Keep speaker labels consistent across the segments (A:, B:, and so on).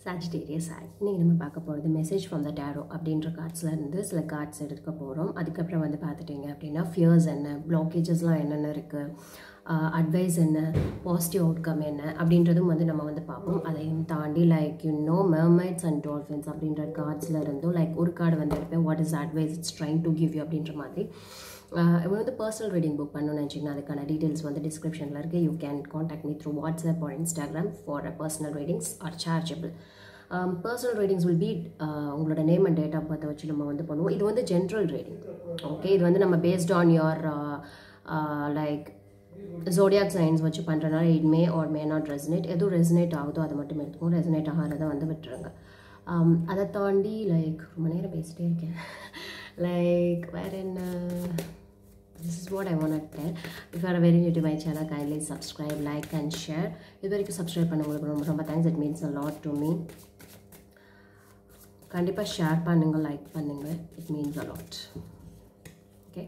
A: Sagittarius add இன்றைக்கி நம்ம பார்க்க போகிறது மெசேஜ் ஃப்ரம் த டேரோ அப்படின்ற கார்ட்ஸில் இருந்து சில கார்ட்ஸ் எடுக்க போகிறோம் அதுக்கப்புறம் வந்து பார்த்துட்டிங்க அப்படின்னா ஃபியர்ஸ் என்ன பிளாக்கேஜஸ்லாம் என்னென்ன இருக்குது அட்வைஸ் என்ன பாசிட்டிவ் அவுட்கம் என்ன அப்படின்றதும் வந்து நம்ம வந்து பார்ப்போம் அதையும் தாண்டி like you know mermaids and dolphins அப்படின்ற கார்ட்ஸில் இருந்தும் லைக் ஒரு கார்டு வந்து எடுப்பேன் what is advice it's trying to give you அப்படின்ற மாதிரி இவங்க வந்து பர்சனல் ரீடிங் புக் பண்ணணும்னு நினச்சிங்கன்னா அதுக்கான டீட்டெயில்ஸ் வந்து டிஸ்கிரிப்ஷனில் இருக்குது you can contact me through WhatsApp or Instagram for personal readings are chargeable personal readings will be உங்களோட நேம் அண்ட் டேட் ஆஃப் பர்த்தை வச்சு நம்ம வந்து பண்ணுவோம் இது வந்து ஜென்ரல் ரீடிங் ஓகே இது வந்து நம்ம based on your like zodiac science வச்சு பண்ணுறனால it may or may not resonate எதுவும் ரெசனேட் ஆகுதோ அதை மட்டும் எடுத்துக்கோங்க ரெசனேட் ஆகாததை வந்து விட்டுருங்க அதை தாண்டி லைக் ரொம்ப நேரம் பேசிட்டே இருக்கேன் லைக் வேறு என்ன this is what I want to tell. If you are very new to my channel, kindly subscribe, like and share. இது வரைக்கும் சப்ஸ்கிரைப் பண்ணவங்களுக்கு ரொம்ப ரொம்ப thanks it means a lot to me கண்டிப்பாக ஷேர் பண்ணுங்க லைக் பண்ணுங்க it means a lot okay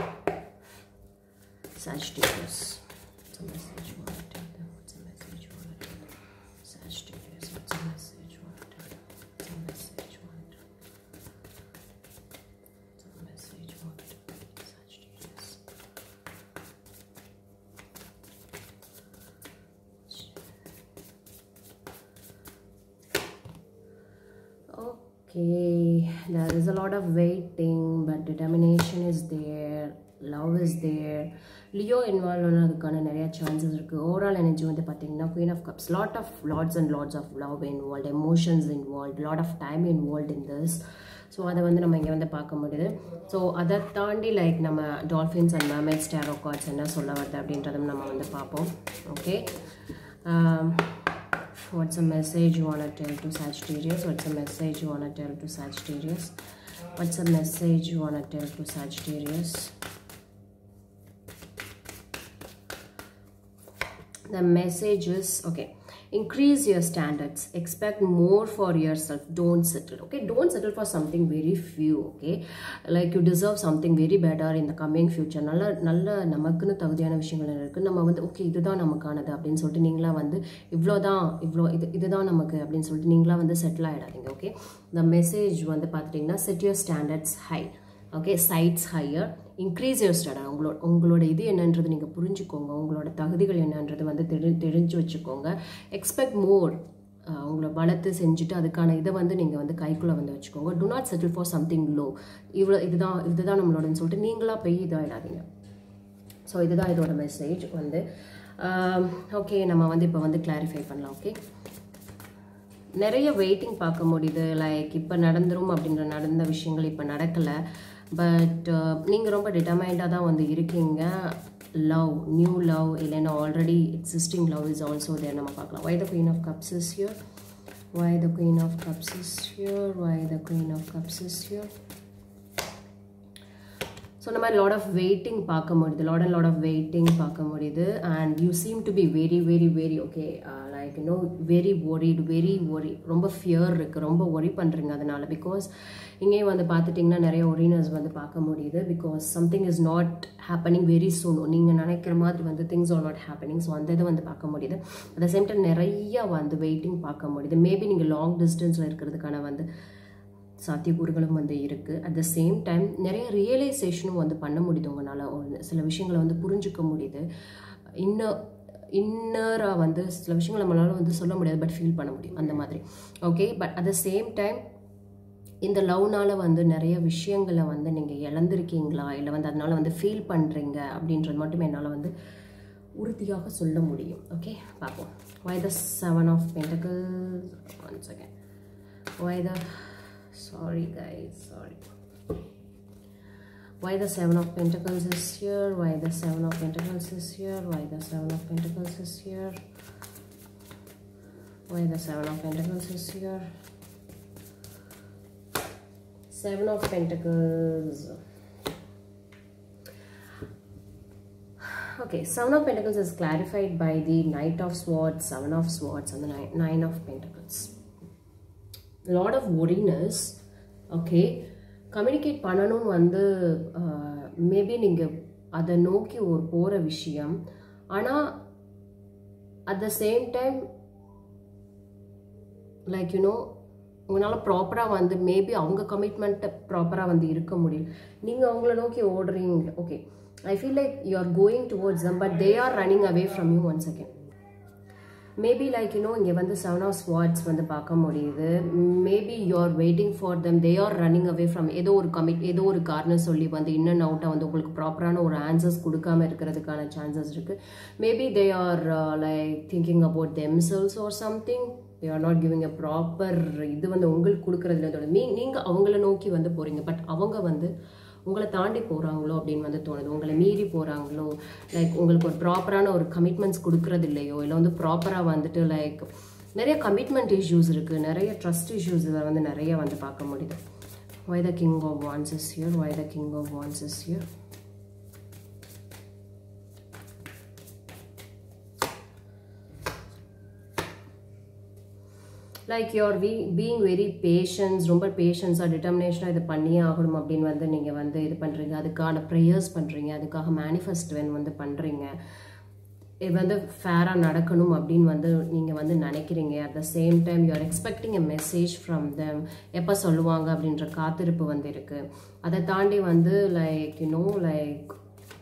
A: Sagittarius. What's a message you want to tell them? What's a message you want to tell them? Sagittarius, what's a message you want to tell them? What's a message you want to tell them? What's a message you want to tell them? Sagittarius. Okay, there is a lot of waiting, but determination is there, love is there. Leo involve ஆனதுக்கான நிறைய chances இருக்குது overall energy வந்து பார்த்தீங்கன்னா queen of cups lot of lots and lots of love involve emotions involve lot of time involve in this so அதை வந்து நம்ம இங்கே வந்து பார்க்க முடியுது ஸோ அதை தாண்டி லைக் நம்ம dolphins and mermaids tarot cards என்ன சொல்ல வருது அப்படின்றதும் நம்ம வந்து பார்ப்போம் okay what's a message you want to tell to Sagittarius? What's a message you want to tell to Sagittarius? What's a message you want to tell to Sagittarius? The message is okay. Increase your standards. Expect more for yourself. Don't settle. Okay. Don't settle for something very few. Okay. Like you deserve something very better in the coming future. நல்ல நல்ல நமக்குன்னு தகுதியான விஷயங்கள் இருக்குது நம்ம வந்து okay இதுதான் நமக்கானது அப்படின்னு சொல்லிட்டு நீங்களா வந்து இவ்வளோதான் இவ்வளோ இது இதுதான் நமக்கு அப்படின்னு சொல்லிட்டு நீங்களா வந்து செட்டில் ஆகிடாதீங்க ஓகே இந்த மெசேஜ் வந்து பார்த்துட்டிங்கன்னா set your standards high okay sights higher increase your standard உங்களோட உங்களோட இது என்னன்றது நீங்கள் புரிஞ்சுக்கோங்க உங்களோட தகுதிகள் என்னன்றது வந்து தெரி தெரிஞ்சு வச்சுக்கோங்க எக்ஸ்பெக்ட் மோர் உங்களை வளர்த்து செஞ்சுட்டு அதுக்கான இதை வந்து நீங்கள் வந்து கைக்குள்ளே வந்து வச்சுக்கோங்க do not settle for something low இவ்வளோ இதுதான் இதுதான் நம்மளோடன்னு சொல்லிட்டு நீங்களாக போய் இதாகிடாதீங்க ஸோ இதுதான் இதோட மெசேஜ் வந்து ஓகே நம்ம வந்து இப்போ வந்து கிளாரிஃபை பண்ணலாம் ஓகே நிறைய வெயிட்டிங் பார்க்க முடியுது லைக் இப்போ நடந்துரும் அப்படின்ற நடந்த விஷயங்கள் இப்போ நடக்கலை பட் நீங்கள் ரொம்ப டிட்டர்மைண்டாக தான் வந்து இருக்கீங்க லவ் நியூ லவ் இல்லைன்னா already existing love is also there நம்ம பார்க்கலாம் why the queen of cups is here why the queen of cups is here why the queen of cups is here so இந்த மாதிரி lot of waiting பார்க்க முடியுது lot and lot of waiting பார்க்க முடியுது and you seem to be very very very okay like you know very worried very worry ரொம்ப fear இருக்குது ரொம்ப worry பண்ணுறீங்க அதனால பிகாஸ் இங்கேயும் வந்து பார்த்துட்டிங்கன்னா நிறைய ஒரினர்ஸ் வந்து பார்க்க முடியுது because something is not happening very soon நீங்கள் நினைக்கிற மாதிரி வந்து things are not happening so அந்த இதை வந்து பார்க்க முடியுது அட் த சேம் டைம் நிறைய வந்து வெயிட்டிங் பார்க்க முடியுது மேபி நீங்கள் லாங் டிஸ்டன்ஸில் இருக்கிறதுக்கான வந்து சாத்தியக்கூறுகளும் வந்து இருக்குது அட் த சேம் டைம் நிறைய ரியலைசேஷனும் வந்து பண்ண முடியுது உங்களால் சில விஷயங்களை வந்து புரிஞ்சுக்க முடியுது இன்னும் இன்னராக வந்து சில விஷயங்கள் நம்மளால வந்து சொல்ல முடியாது பட் ஃபீல் பண்ண முடியும் அந்த மாதிரி okay but at the same time இந்த லவ்னால் வந்து நிறைய விஷயங்களை வந்து நீங்கள் இழந்திருக்கீங்களா இல்லை வந்து அதனால் வந்து ஃபீல் பண்ணுறீங்க அப்படின்றது மட்டும் என்னால் வந்து உறுதியாக சொல்ல முடியும் ஓகே பார்ப்போம் why the seven of pentacle one second why the sorry guys sorry why the seven of pentacles is here why the seven of pentacles is here why the seven of pentacles is here why the seven of pentacles is here seven of pentacles okay seven of pentacles is clarified by the knight of swords seven of swords and the nine, nine of pentacles lot of worriness okay communicate பண்ணணும்னு வந்து maybe நீங்கள் அதை நோக்கி ஒரு போகிற விஷயம் ஆனால் at the same time like you know உங்களால் ப்ராப்பராக வந்து மேபி அவங்க கமிட்மெண்ட்டை ப்ராப்பராக வந்து இருக்க முடியும் நீங்கள் அவங்கள நோக்கி ஓடுறீங்க okay I feel like you are going towards them but they are running away from you one second maybe like you know இங்கே வந்து செவன் ஆஃப் ஸ்வாட்ஸ் வந்து பார்க்க முடியுது maybe you are waiting for them they are running away from ஏதோ ஒரு commit ஏதோ ஒரு காரணம் சொல்லி வந்து இன் அண்ட் அவுட்டாக வந்து உங்களுக்கு ப்ராப்பரான ஒரு ஆன்சர்ஸ் கொடுக்காம இருக்கிறதுக்கான சான்சஸ் இருக்குது maybe they are like thinking about themselves or something they are not giving a proper இது வந்து உங்களுக்கு கொடுக்குறதுல மீ நீங்கள் அவங்கள நோக்கி வந்து போகிறீங்க பட் அவங்க வந்து உங்களை தாண்டி போகிறாங்களோ அப்படின்னு வந்து தோணுது உங்களை மீறி போகிறாங்களோ லைக் உங்களுக்கு ஒரு ப்ராப்பரான ஒரு கமிட்மெண்ட்ஸ் கொடுக்குறது இல்லையோ இல்லை வந்து ப்ராப்பராக வந்துட்டு லைக் நிறைய கமிட்மெண்ட் இஷ்யூஸ் இருக்குது நிறைய ட்ரஸ்ட் இஷ்யூஸ் இதை வந்து நிறைய வந்து பார்க்க முடியுது why the king of wands is here why the king of wands is here like you're we being very patience ரொம்ப பேஷன்ஸாக டிட்டர்மினேஷனாக இது பண்ணியே ஆகணும் அப்படின்னு வந்து நீங்கள் வந்து இது பண்ணுறீங்க அதுக்கான ப்ரேயர்ஸ் பண்ணுறீங்க அதுக்காக மேனிஃபெஸ்ட் வென் வந்து பண்ணுறீங்க இது வந்து ஃபேராக நடக்கணும் அப்படின்னு வந்து நீங்கள் வந்து நினைக்கிறீங்க at the same time you are expecting a message from them எப்போ சொல்லுவாங்க அப்படின்ற காத்திருப்பு வந்து இருக்குது அதை தாண்டி வந்து like you know like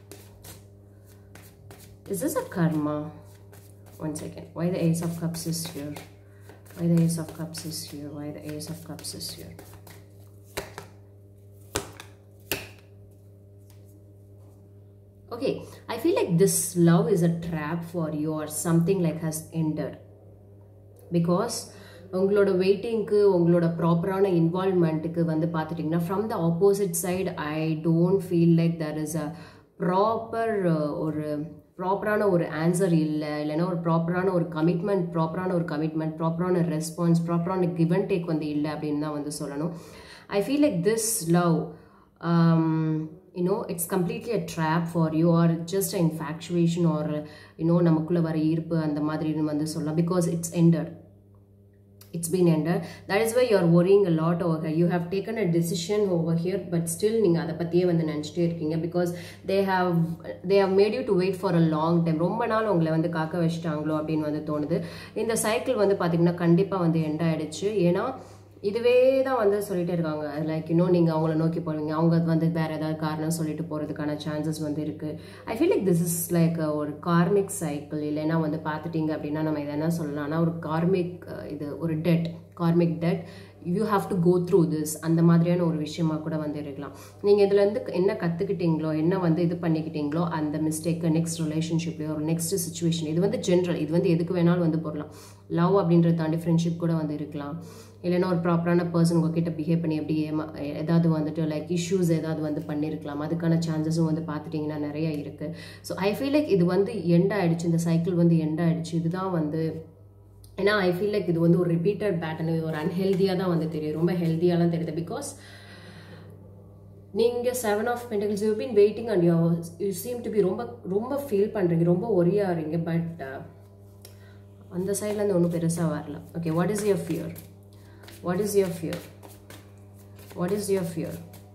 A: is is a karma one second why the ace of cups is here why the ace of cups is here why the ace of cups is here okay i feel like this love is a trap for you or something like has ended because உங்களோட வெயிட்டிங்க்கு உங்களோட ப்ராப்பரான இன்வால்மெண்ட்டுக்கு வந்து பார்த்துட்டிங்கன்னா from the opposite side I don't feel like there is a proper ஒரு ப்ராப்பரான ஒரு answer இல்லை இல்லைன்னா ஒரு ப்ராப்பரான ஒரு கமிட்மெண்ட் ப்ராப்பரான ஒரு கமிட்மெண்ட் ப்ராப்பரான ரெஸ்பான்ஸ் ப்ராப்பரான கிவ் அண்ட் டேக் வந்து இல்லை அப்படின்னு தான் வந்து சொல்லணும் I feel like this love you know it's completely a trap for you or just a infatuation or you know நமக்குள்ளே வர ஈர்ப்பு அந்த மாதிரின்னு வந்து சொல்லலாம் because it's ended it's been ended that is why you are worrying a lot over here you have taken a decision over here but still நீங்கள் அதை பற்றியே வந்து நினச்சிட்டே இருக்கீங்க because they have they have made you to wait for a long time ரொம்ப நாள் உங்களை வந்து காக்க வச்சிட்டாங்களோ அப்படின்னு வந்து தோணுது இந்த சைக்கிள் வந்து பார்த்திங்கன்னா கண்டிப்பாக வந்து எண்ட் ஆயிடுச்சு ஏன்னா இதுவே தான் வந்து சொல்லிட்டே இருக்காங்க லைக் இன்னும் நீங்கள் அவங்கள நோக்கி போவீங்க அவங்க வந்து வேறு ஏதாவது காரணம் சொல்லிட்டு போகிறதுக்கான சான்சஸ் வந்து இருக்குது I feel like this is like ஒரு கார்மிக் சைக்கிள் இல்லைன்னா வந்து பார்த்துட்டிங்க அப்படின்னா நம்ம இதை என்ன சொல்லலாம்னா ஒரு கார்மிக் இது ஒரு debt karmic debt you have to go through this அந்த மாதிரியான ஒரு விஷயமா கூட வந்து இருக்கலாம் நீங்கள் இதுலேருந்து என்ன கற்றுக்கிட்டீங்களோ என்ன வந்து இது பண்ணிக்கிட்டீங்களோ அந்த மிஸ்டேக்கு நெக்ஸ்ட் ரிலேஷன்ஷிப்லையோ ஒரு நெக்ஸ்ட் சுச்சுவேஷன் இது வந்து ஜென்ரல் இது வந்து எதுக்கு வேணாலும் வந்து போடலாம் லவ் அப்படின்றத தாண்டி ஃப்ரெண்ட்ஷிப் கூட வந்து இருக்கலாம் இல்லைன்னா ஒரு ப்ராப்பரான பர்சன் உங்ககிட்ட பிஹேவ் பண்ணி எப்படி ஏமா ஏதாவது வந்துட்டு லைக் இஷ்யூஸ் ஏதாவது வந்து பண்ணியிருக்கலாம் அதுக்கான சான்சஸும் வந்து பார்த்துட்டிங்கன்னா நிறைய இருக்குது ஸோ ஐ ஃபீல் லைக் இது வந்து எண்ட் ஆயிடுச்சு இந்த சைக்கிள் வந்து எண்ட் ஆயிடுச்சு இதுதான் வந்து ஏன்னா ஐ ஃபீல் லைக் இது வந்து ஒரு ரிப்பீட்டட் பேட்டர்ன் இது ஒரு அன்ஹெல்தியாக தான் வந்து தெரியும் ரொம்ப ஹெல்த்தியாலாம் தெரியுது பிகாஸ் நீங்கள் seven of pentacles you been waiting and you you seem to be ரொம்ப ரொம்ப ஃபீல் பண்ணுறீங்க ரொம்ப ஒரியாகிறீங்க பட் அந்த சைட்லேருந்து ஒன்றும் பெருசாக வரல okay what is your fear what is your fear what is your fear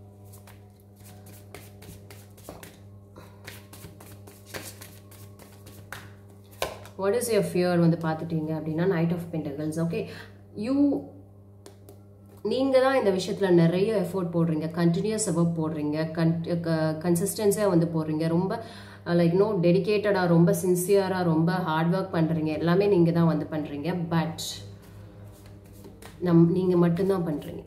A: what is your fear வந்து பார்த்துட்டீங்க அப்படின்னா knight of pentacles okay you நீங்கள் தான் இந்த விஷயத்தில் நிறைய எஃபோர்ட் போடுறீங்க கண்டினியூஸ் எஃபோர்ட் போடுறீங்க கன் கன்சிஸ்டன்ஸியாக வந்து போடுறீங்க ரொம்ப லைக் நோ டெடிக்கேட்டடாக ரொம்ப சின்சியராக ரொம்ப ஹார்ட் ஒர்க் பண்ணுறீங்க எல்லாமே நீங்கள் தான் வந்து பண்ணுறீங்க பட் நம் நீங்கள் மட்டும்தான் பண்ணுறீங்க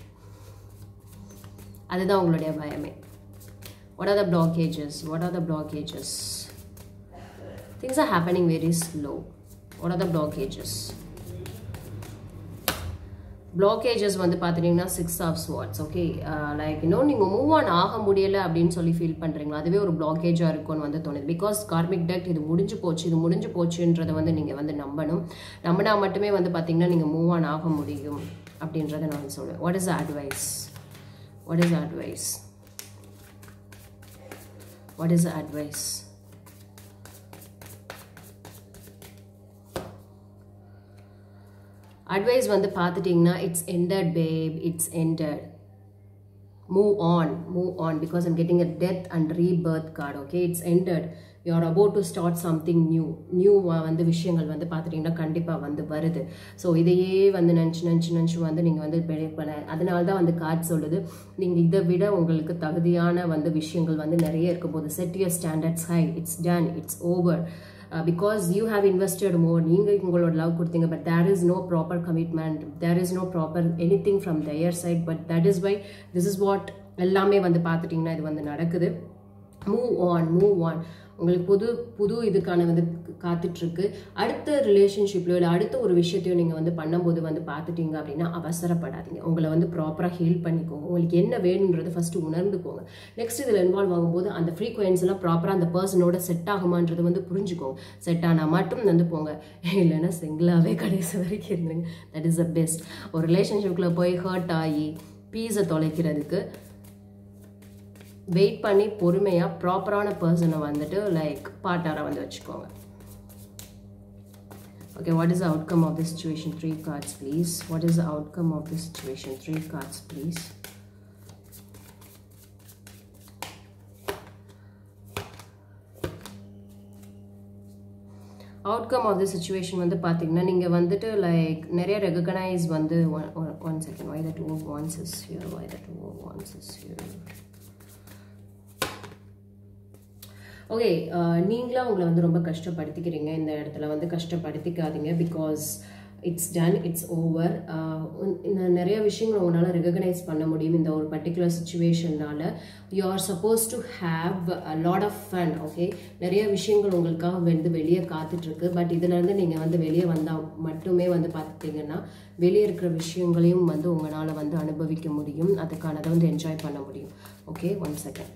A: அதுதான் உங்களுடைய பயமே what are the blockages what are the blockages things are happening very slow what are the blockages blockages வந்து பார்த்துட்டிங்கன்னா six of swords okay like இன்னும் நீங்கள் மூவ் ஆன் ஆக முடியலை அப்படின்னு சொல்லி ஃபீல் பண்ணுறீங்களா அதுவே ஒரு பிளாக்கேஜாக இருக்கும்னு வந்து தோணுது பிகாஸ் கார்மிக் டெக்ட் இது முடிஞ்சு போச்சு இது முடிஞ்சு போச்சுன்றதை வந்து நீங்கள் வந்து நம்பணும் நம்பினா மட்டுமே வந்து பார்த்தீங்கன்னா நீங்கள் மூவ் ஆன் ஆக முடியும் அப்படின்றத நான் சொல்லுவேன் what is advice what is advice what is advice advice வந்து பார்த்துட்டிங்கன்னா it's ended babe it's ended move on move on because I'm getting a death and rebirth card okay it's ended you're about to start something new new வந்து விஷயங்கள் வந்து பார்த்துட்டிங்கன்னா கண்டிப்பாக வந்து வருது so இதையே வந்து நினச்சி நினச்சி நினச்சி வந்து நீங்கள் வந்து பெரிய பண்ண அதனால தான் வந்து கார்டு சொல்லுது நீங்கள் இதை விட உங்களுக்கு தகுதியான வந்து விஷயங்கள் வந்து நிறைய இருக்கும்போது set your standards high it's done it's over because you have invested more நீங்கள் உங்களோட லவ் கொடுத்தீங்க but there is no proper commitment there is no proper any thing from their side but that is why this is what எல்லாமே வந்து பார்த்துட்டிங்கன்னா இது வந்து நடக்குது move on move on உங்களுக்கு புது புது இதுக்கான வந்து காத்துட்ருக்கு அடுத்த ரிலேஷன்ஷிப்லையோ இல்லை அடுத்த ஒரு விஷயத்தையோ நீங்கள் வந்து பண்ணும்போது வந்து பார்த்துட்டீங்க அப்படின்னா அவசரப்படாதீங்க உங்களை வந்து ப்ராப்பராக ஹீல் பண்ணிக்கோங்க உங்களுக்கு என்ன வேணுன்றது ஃபஸ்ட்டு உணர்ந்துக்கோங்க நெக்ஸ்ட் இதில் இன்வால்வ் ஆகும்போது அந்த ஃப்ரீக்வன்ஸ் எல்லாம் ப்ராப்பராக அந்த பர்சனோட செட் ஆகுமான்றது வந்து புரிஞ்சுக்கோங்க செட் ஆனால் மட்டும் வந்து போங்க இல்லைன்னா சிங்கிளாகவே கடைசி வரைக்கும் இருந்துங்க தட் இஸ் த பெஸ்ட் ஒரு ரிலேஷன்ஷிப்பில் போய் ஹர்ட் ஆகி பீஸை தொலைக்கிறதுக்கு வெயிட் பண்ணி பொறுமையாக ப்ராப்பரான பர்சனை வந்துட்டு லைக் பார்ட்னராக வந்து வச்சுக்கோங்க Okay, what is the outcome of this situation? Three cards, please. What is the outcome of this situation? Three cards, please. Outcome of the situation வந்து பார்த்தீங்கன்னா நீங்கள் வந்துட்டு லைக் நிறைய ரெகனைஸ் வந்து one second why that of wands is here why that of wands is here okay நீங்களாம் உங்களை வந்து ரொம்ப கஷ்டப்படுத்திக்கிறீங்க இந்த இடத்துல வந்து கஷ்டப்படுத்திக்காதீங்க because it's done it's over நிறைய விஷயங்கள் உங்களால் ரெகனைஸ் பண்ண முடியும் இந்த ஒரு பர்டிகுலர் சுச்சுவேஷன்னால you are suppose to have a lot of fun okay நிறைய விஷயங்கள் உங்களுக்காக வந்து வெளியே காத்துட்ருக்கு பட் இதுலேருந்து நீங்கள் வந்து வெளியே வந்தால் மட்டுமே வந்து பார்த்துட்டிங்கன்னா வெளியே இருக்கிற விஷயங்களையும் வந்து உங்களால் வந்து அனுபவிக்க முடியும் அதுக்கானதை வந்து என்ஜாய் பண்ண முடியும் okay one second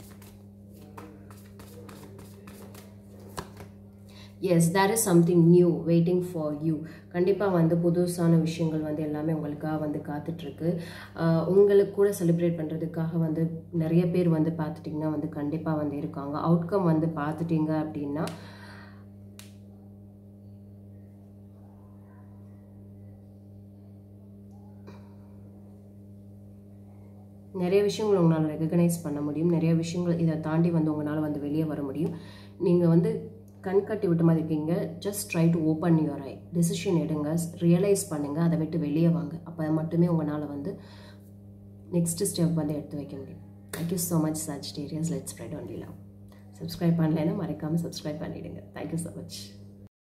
A: yes there is something new waiting for you கண்டிப்பாக வந்து புதுசான விஷயங்கள் வந்து எல்லாமே உங்களுக்காக வந்து காத்துட்ருக்கு உங்களுக்கு கூட செலிப்ரேட் பண்ணுறதுக்காக வந்து நிறைய பேர் வந்து பார்த்துட்டிங்கன்னா வந்து கண்டிப்பாக வந்து இருக்காங்க அவுட்கம் வந்து பார்த்துட்டிங்க அப்படின்னா நிறைய விஷயங்கள் உங்களால் ரெகனைஸ் பண்ண முடியும் நிறைய விஷயங்கள் இதை தாண்டி வந்து உங்களால் வந்து வெளியே வர முடியும் நீங்கள் வந்து கண் கட்டி விட்ட மாதிரி இருக்கீங்க just try to open your eye decision எடுங்க ரியலைஸ் பண்ணுங்கள் அதை விட்டு வெளியே வாங்க அப்போ மட்டுமே உங்களால் வந்து நெக்ஸ்ட் ஸ்டெப் வந்து எடுத்து வைக்க முடியும் thank you so much Sagittarius let spread only love subscribe பண்ணலைன்னா மறக்காமல் சப்ஸ்கிரைப் பண்ணிவிடுங்க தேங்க்யூ ஸோ மச்